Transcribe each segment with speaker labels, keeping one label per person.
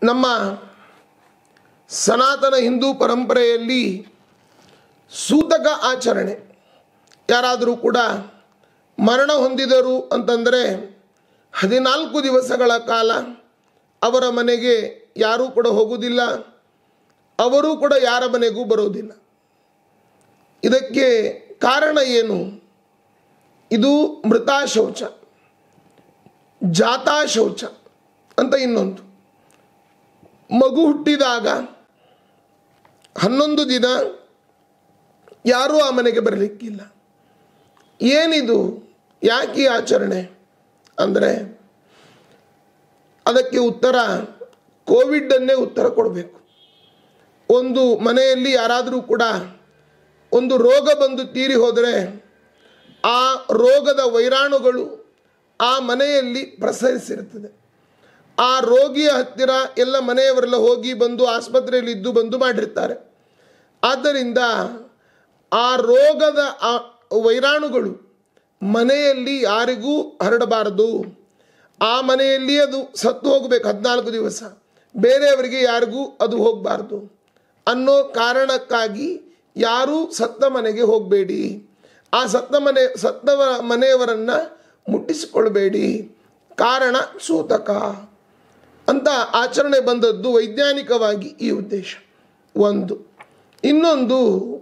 Speaker 1: ನಮ್ಮ ಸನಾತನ ಹಿಂದೂ ಪರಂಪರೆಯಲ್ಲಿ ಸೂತಕ ಆಚರಣೆ ಯಾರಾದರೂ ಕೂಡ ಮರಣ ಹೊಂದಿದರು ಅಂತಂದರೆ ಹದಿನಾಲ್ಕು ದಿವಸಗಳ ಕಾಲ ಅವರ ಮನೆಗೆ ಯಾರೂ ಕೂಡ ಹೋಗುವುದಿಲ್ಲ ಅವರೂ ಕೂಡ ಯಾರ ಮನೆಗೂ ಬರೋದಿಲ್ಲ ಇದಕ್ಕೆ ಕಾರಣ ಏನು ಇದು ಮೃತಾ ಶೌಚ ಜಾತಾ ಶೌಚ ಅಂತ ಇನ್ನೊಂದು ಮಗು ಹುಟ್ಟಿದಾಗ ಹನ್ನೊಂದು ದಿನ ಯಾರೂ ಆ ಮನೆಗೆ ಬರಲಿಕ್ಕಿಲ್ಲ ಏನಿದು ಯಾಕೆ ಈ ಆಚರಣೆ ಅಂದರೆ ಅದಕ್ಕೆ ಉತ್ತರ ಕೋವಿಡನ್ನೇ ಉತ್ತರ ಕೊಡಬೇಕು ಒಂದು ಮನೆಯಲ್ಲಿ ಯಾರಾದರೂ ಕೂಡ ಒಂದು ರೋಗ ಬಂದು ತೀರಿ ಹೋದರೆ ಆ ರೋಗದ ವೈರಾಣುಗಳು ಆ ಮನೆಯಲ್ಲಿ ಪ್ರಸರಿಸಿರ್ತದೆ ಆ ರೋಗಿಯ ಹತ್ತಿರ ಎಲ್ಲ ಮನೆಯವರೆಲ್ಲ ಹೋಗಿ ಬಂದು ಆಸ್ಪತ್ರೆಯಲ್ಲಿ ಇದ್ದು ಬಂದು ಮಾಡಿರ್ತಾರೆ ಆದ್ದರಿಂದ ಆ ರೋಗದ ಆ ವೈರಾಣುಗಳು ಮನೆಯಲ್ಲಿ ಯಾರಿಗೂ ಹರಡಬಾರದು ಆ ಮನೆಯಲ್ಲಿ ಅದು ಸತ್ತು ಹೋಗಬೇಕು ಹದಿನಾಲ್ಕು ದಿವಸ ಬೇರೆಯವರಿಗೆ ಯಾರಿಗೂ ಅದು ಹೋಗಬಾರ್ದು ಅನ್ನೋ ಕಾರಣಕ್ಕಾಗಿ ಯಾರೂ ಸತ್ತ ಮನೆಗೆ ಹೋಗಬೇಡಿ ಆ ಸತ್ತ ಮನೆ ಸತ್ತವ ಮನೆಯವರನ್ನು ಮುಟ್ಟಿಸಿಕೊಳ್ಬೇಡಿ ಕಾರಣ ಸೂತಕ ಅಂತ ಆಚರಣೆ ಬಂದದ್ದು ವೈಜ್ಞಾನಿಕವಾಗಿ ಈ ಉದ್ದೇಶ ಒಂದು ಇನ್ನೊಂದು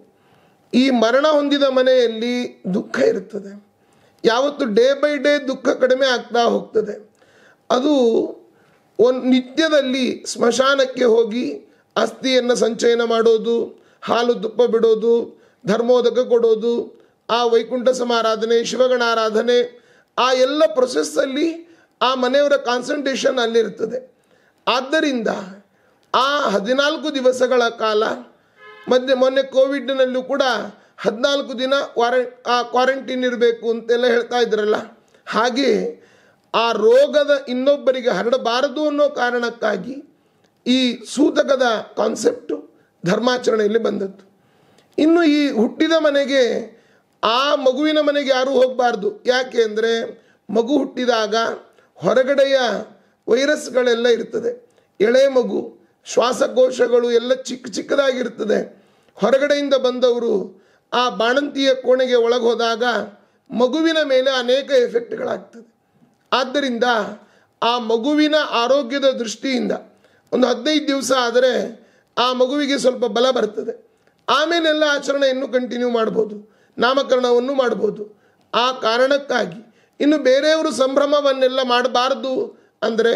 Speaker 1: ಈ ಮರಣ ಹೊಂದಿದ ಮನೆಯಲ್ಲಿ ದುಃಖ ಇರ್ತದೆ ಯಾವತ್ತು ಡೇ ಬೈ ಡೇ ದುಃಖ ಕಡಿಮೆ ಆಗ್ತಾ ಹೋಗ್ತದೆ ಅದು ಒಂದು ನಿತ್ಯದಲ್ಲಿ ಸ್ಮಶಾನಕ್ಕೆ ಹೋಗಿ ಅಸ್ಥಿಯನ್ನು ಸಂಚಯನ ಮಾಡೋದು ಹಾಲು ತುಪ್ಪ ಬಿಡೋದು ಧರ್ಮೋದಕ ಕೊಡೋದು ಆ ವೈಕುಂಠ ಸಮಾರಾಧನೆ ಶಿವಗಣ ಆರಾಧನೆ ಆ ಎಲ್ಲ ಪ್ರೊಸೆಸ್ಸಲ್ಲಿ ಆ ಮನೆಯವರ ಕಾನ್ಸಂಟ್ರೇಷನ್ ಅಲ್ಲಿರ್ತದೆ ಆದ್ದರಿಂದ ಆ ಹದಿನಾಲ್ಕು ದಿವಸಗಳ ಕಾಲ ಮಧ್ಯೆ ಮೊನ್ನೆ ಕೋವಿಡ್ನಲ್ಲೂ ಕೂಡ ಹದಿನಾಲ್ಕು ದಿನ ವಾರ ಆ ಕ್ವಾರಂಟೈನ್ ಇರಬೇಕು ಅಂತೆಲ್ಲ ಹೇಳ್ತಾ ಇದ್ರಲ್ಲ ಹಾಗೆ ಆ ರೋಗದ ಇನ್ನೊಬ್ಬರಿಗೆ ಹರಡಬಾರದು ಅನ್ನೋ ಕಾರಣಕ್ಕಾಗಿ ಈ ಸೂತಕದ ಕಾನ್ಸೆಪ್ಟು ಧರ್ಮಾಚರಣೆಯಲ್ಲಿ ಬಂದದ್ದು ಇನ್ನು ಈ ಹುಟ್ಟಿದ ಮನೆಗೆ ಆ ಮಗುವಿನ ಮನೆಗೆ ಯಾರೂ ಹೋಗಬಾರ್ದು ಯಾಕೆ ಅಂದರೆ ಮಗು ಹುಟ್ಟಿದಾಗ ಹೊರಗಡೆಯ ವೈರಸ್ಗಳೆಲ್ಲ ಇರ್ತದೆ ಎಳೆ ಮಗು ಶ್ವಾಸಕೋಶಗಳು ಎಲ್ಲ ಚಿಕ್ಕ ಚಿಕ್ಕದಾಗಿರ್ತದೆ ಹೊರಗಡೆಯಿಂದ ಬಂದವರು ಆ ಬಾಣಂತಿಯ ಕೋಣೆಗೆ ಒಳಗೆ ಹೋದಾಗ ಮಗುವಿನ ಮೇಲೆ ಅನೇಕ ಎಫೆಕ್ಟ್ಗಳಾಗ್ತದೆ ಆದ್ದರಿಂದ ಆ ಮಗುವಿನ ಆರೋಗ್ಯದ ದೃಷ್ಟಿಯಿಂದ ಒಂದು ಹದಿನೈದು ದಿವಸ ಆದರೆ ಆ ಮಗುವಿಗೆ ಸ್ವಲ್ಪ ಬಲ ಬರ್ತದೆ ಆಮೇಲೆಲ್ಲ ಆಚರಣೆಯನ್ನು ಕಂಟಿನ್ಯೂ ಮಾಡ್ಬೋದು ನಾಮಕರಣವನ್ನು ಮಾಡ್ಬೋದು ಆ ಕಾರಣಕ್ಕಾಗಿ ಇನ್ನು ಬೇರೆಯವರು ಸಂಭ್ರಮವನ್ನೆಲ್ಲ ಮಾಡಬಾರ್ದು ಅಂದರೆ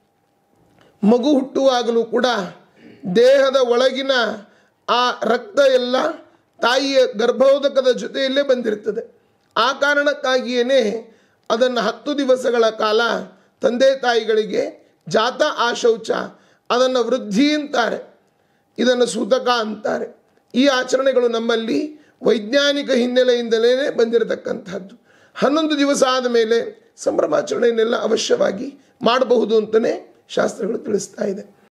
Speaker 1: ಮಗು ಹುಟ್ಟುವಾಗಲೂ ಕೂಡ ದೇಹದ ಒಳಗಿನ ಆ ರಕ್ತ ಎಲ್ಲ ತಾಯಿಯ ಗರ್ಭೋದಕದ ಜೊತೆಯಲ್ಲೇ ಬಂದಿರ್ತದೆ ಆ ಕಾರಣಕ್ಕಾಗಿಯೇ ಅದನ್ನು ಹತ್ತು ದಿವಸಗಳ ಕಾಲ ತಂದೆ ತಾಯಿಗಳಿಗೆ ಜಾತ ಆಶೌಚ ಅದನ್ನು ವೃದ್ಧಿ ಅಂತಾರೆ ಇದನ್ನು ಸೂತಕ ಅಂತಾರೆ ಈ ಆಚರಣೆಗಳು ನಮ್ಮಲ್ಲಿ ವೈಜ್ಞಾನಿಕ ಹಿನ್ನೆಲೆಯಿಂದಲೇ ಬಂದಿರತಕ್ಕಂಥದ್ದು ಹನ್ನೊಂದು ದಿವಸ ಆದ ಮೇಲೆ ಸಂಭ್ರಮಾಚರಣೆಯನ್ನೆಲ್ಲ ಅವಶ್ಯವಾಗಿ ಮಾಡಬಹುದು ಅಂತಲೇ ಶಾಸ್ತ್ರಗಳು ತಿಳಿಸ್ತಾ ಇದೆ